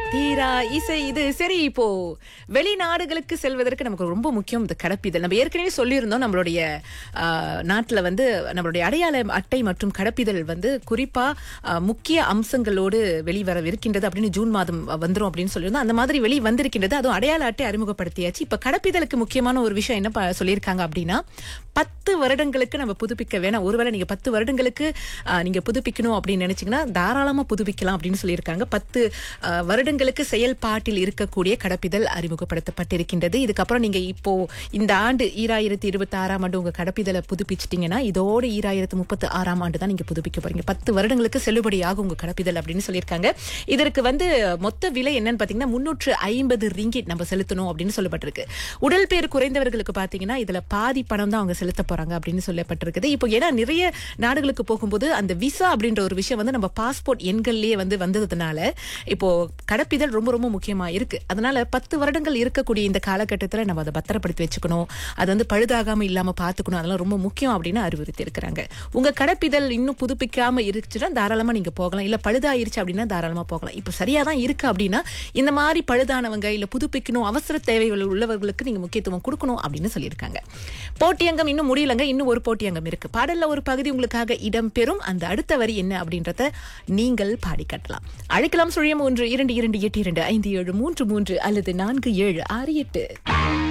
தீரா இசை இது சரி இப்போ வெளிநாடுகளுக்கு செல்வதற்கு நமக்கு ரொம்ப முக்கியம் இந்த கடப்பிதழ் நம்ம ஏற்கனவே சொல்லியிருந்தோம் நம்மளுடைய ஆ, நாட்டுல வந்து நம்மளுடைய அடையாள அட்டை மற்றும் கடப்பிதழ் வந்து குறிப்பா ஆ, முக்கிய அம்சங்களோடு வெளிவரவிருக்கின்றது அப்படின்னு ஜூன் மாதம் வந்துரும் அப்படின்னு சொல்லியிருந்தோம் அந்த மாதிரி வெளி வந்திருக்கின்றது அதுவும் அடையாள அட்டை அறிமுகப்படுத்தியாச்சு இப்ப கடப்பிதழுக்கு முக்கியமான ஒரு விஷயம் என்ன ப- சொல்லியிருக்காங்க அப்படின்னா பத்து வருடங்களுக்கு நம்ம புதுப்பிக்க வேணாம் ஒருவேளை நீங்க பத்து வருடங்களுக்கு ஆ, நீங்க புதுப்பிக்கணும் அப்படின்னு நினைச்சீங்கன்னா தாராளமா புதுப்பிக்கலாம் அப்படின்னு சொல்லியிருக்காங்க பத்து ஆ, வருடங்களுக்கு செயல்பாட்டில் இருக்கக்கூடிய கடப்பிதழ் அறிமுகப்படுத்தப்பட்டிருக்கின்றது இதுக்கப்புறம் நீங்க இப்போ இந்த ஆண்டு ஈராயிரத்தி இருபத்தி ஆறாம் ஆண்டு உங்க கடப்பிதழை புதுப்பிச்சிட்டீங்கன்னா இதோடு ஈராயிரத்து முப்பத்தி ஆறாம் ஆண்டு தான் நீங்க புதுப்பிக்க போறீங்க பத்து வருடங்களுக்கு செல்லுபடியாகும் உங்க கடப்பிதழ் அப்படின்னு சொல்லியிருக்காங்க இதற்கு வந்து மொத்த விலை என்னன்னு பாத்தீங்கன்னா முன்னூற்று ஐம்பது ரிங்கிட் நம்ம செலுத்தணும் அப்படின்னு சொல்லப்பட்டிருக்கு உடல் பேர் குறைந்தவர்களுக்கு பாத்தீங்கன்னா இதுல பாதி பணம் தான் அவங்க செலுத்த போறாங்க அப்படின்னு சொல்லப்பட்டிருக்குது இப்போ ஏன்னா நிறைய நாடுகளுக்கு போகும்போது அந்த விசா அப்படின்ற ஒரு விஷயம் வந்து நம்ம பாஸ்போர்ட் எண்கள்லயே வந்து வந்ததுனால இப்போ கடப்பிதழ் ரொம்ப ரொம்ப முக்கியமா இருக்கு அதனால பத்து வருடங்கள் இருக்கக்கூடிய இந்த காலகட்டத்துல நம்ம அதை பத்திரப்படுத்தி வச்சுக்கணும் அது வந்து பழுதாகாம இல்லாம பாத்துக்கணும் அதெல்லாம் ரொம்ப முக்கியம் அப்படின்னு அறிவுறுத்தி இருக்கிறாங்க உங்க கடப்பிதழ் இன்னும் புதுப்பிக்காம இருந்துச்சுன்னா தாராளமா நீங்க போகலாம் இல்ல பழுதாயிருச்சு அப்படின்னா தாராளமா போகலாம் இப்போ சரியா தான் இருக்கு அப்படின்னா இந்த மாதிரி பழுதானவங்க இல்ல புதுப்பிக்கணும் அவசர தேவைகள் உள்ளவர்களுக்கு நீங்க முக்கியத்துவம் கொடுக்கணும் அப்படின்னு சொல்லியிருக்காங்க போட்டியங்கம் இன்னும் முடியலங்க இன்னும் ஒரு போட்டியங்கம் இருக்கு பாடல்ல ஒரு பகுதி உங்களுக்காக இடம்பெறும் அந்த அடுத்த வரி என்ன அப்படின்றத நீங்கள் பாடி கட்டலாம் அழைக்கலாம் சுழியம் ஒன்று இரண்டு இரண்டு எட்டு இரண்டு ஐந்து ஏழு மூன்று மூன்று அல்லது நான்கு ஏழு ஆறு எட்டு